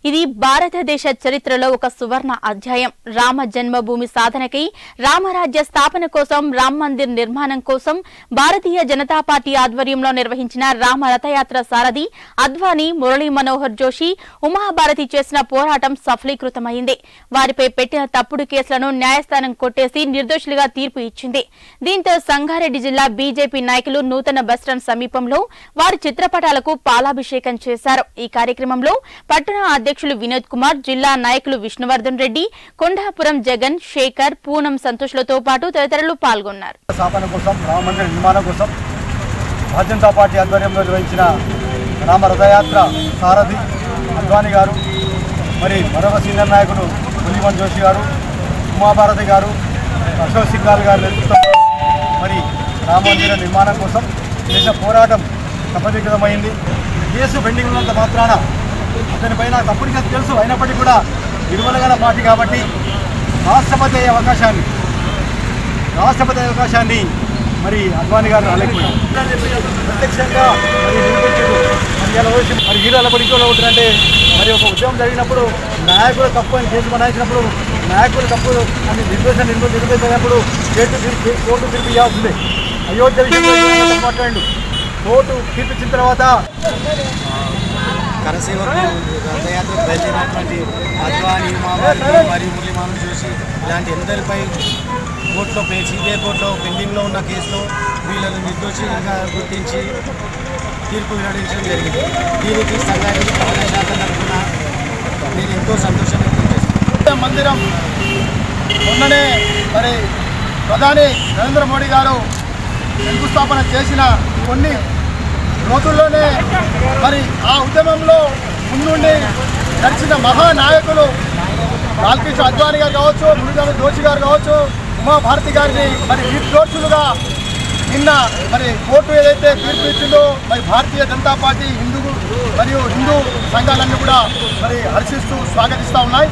ఇది భారతదేశ చరిత్రలో ఒక సువర్ణ అధ్యాయం రామ జన్మభూమి సాధనకై రామరాజ్య స్థాపన కోసం రామ్ మందిర్ నిర్మాణం కోసం భారతీయ జనతా పార్టీ ఆధ్వర్యంలో నిర్వహించిన రామ రథయాత్ర సారథి అద్వానీ మురళీ మనోహర్ జోషి ఉమాభారతి చేసిన పోరాటం సఫలీకృతమైంది వారిపై పెట్టిన తప్పుడు కేసులను న్యాయస్థానం కొట్టేసి నిర్దోషులుగా తీర్పు ఇచ్చింది దీంతో సంగారెడ్డి జిల్లా బీజేపీ నాయకులు నూతన బస్టాండ్ సమీపంలో వారి చిత్రపటాలకు పాలాభిషేకం చేశారు ఈ కార్యక్రమంలో పట్టణ అధ్యక్షులు వినోద్ కుమార్ జిల్లా నాయకులు విష్ణువర్ధన్ రెడ్డి కొండాపురం జగన్ శేఖర్ పూనం సంతోష్లతో పాటు తదితరులు పాల్గొన్నారు స్థాపన కోసం రామ మందిర నిర్మాణం కోసం భారతీయ జనతా పార్టీ ఆధ్వర్యంలో నిర్వహించిన రామ రథయాత్ర సారథి అద్వానీ గారు మరి మరొక సీనియర్ నాయకుడు ములిమన్ జోషి గారు ఉమాభారతి గారు అశోక్ సింఘాల్ గారి నేతృత్వంలో మరి రామ మందిర నిర్మాణం కోసం చేసిన పోరాటం సఫలీకృతమైంది కేసు పెండింగ్ ఉన్నంత మాత్రాన అతని పైన తప్పుడు కేసు తెలుసు అయినప్పటికీ కూడా విడుదలగల పార్టీ కాబట్టి రాష్ట్రపతి అయ్యే అవకాశాన్ని రాష్ట్రపతి అయ్యే అవకాశాన్ని మరి అద్వానీ గారు రాలేకపోయారు ప్రత్యక్షంగా మరి నిరూపించారు మరి ఇలా వచ్చి మరి హీరోల పడికోలో ఉంటుందంటే మరి ఒక ఉద్యమం జరిగినప్పుడు నాయకులు తప్పు అని కేసు బనాయించినప్పుడు నాయకులు తప్పు అని నిర్దేశం నిరూ నిరూపించినప్పుడు కోర్టు తీర్పు కోర్టు తీర్పు ఇవ్వాల్సిందే అయోధ్య విషయంలో ఏమైనా మాట్లాడండి కోర్టు తీర్పు ఇచ్చిన తర్వాత కరసేవకు రథయాత్ర బయలుదేరినటువంటి అద్వానీ మావారి మరియు మురళీమానం చూసి ఇలాంటి ఎందరిపై కోర్టులో పే సిబిఐ కోర్టులో పెండింగ్లో ఉన్న కేసులో వీళ్ళని నిర్దోషిగా గుర్తించి తీర్పు వెల్లడించడం జరిగింది దీనికి సంగారెడ్డి కాంగ్రెస్ శాఖ తరఫున నేను ఎంతో సంతోషం వ్యక్తం చేస్తున్నాను మందిరం మొన్ననే మరి ప్రధాని నరేంద్ర మోడీ గారు శంకుస్థాపన చేసిన కొన్ని రోజుల్లోనే మరి ఆ ఉద్యమంలో ముందుండి నడిచిన మహానాయకులు లాల్కృష్ణ అద్వానీ గారు కావచ్చు మురళీధర జోషి గారు కావచ్చు ఉమాభారతి గారిని మరి నిర్దోషులుగా నిన్న మరి కోర్టు ఏదైతే తీర్పు ఇచ్చిందో మరి భారతీయ జనతా పార్టీ హిందూ మరియు హిందూ సంఘాలన్నీ కూడా మరి హర్షిస్తూ స్వాగతిస్తూ ఉన్నాయి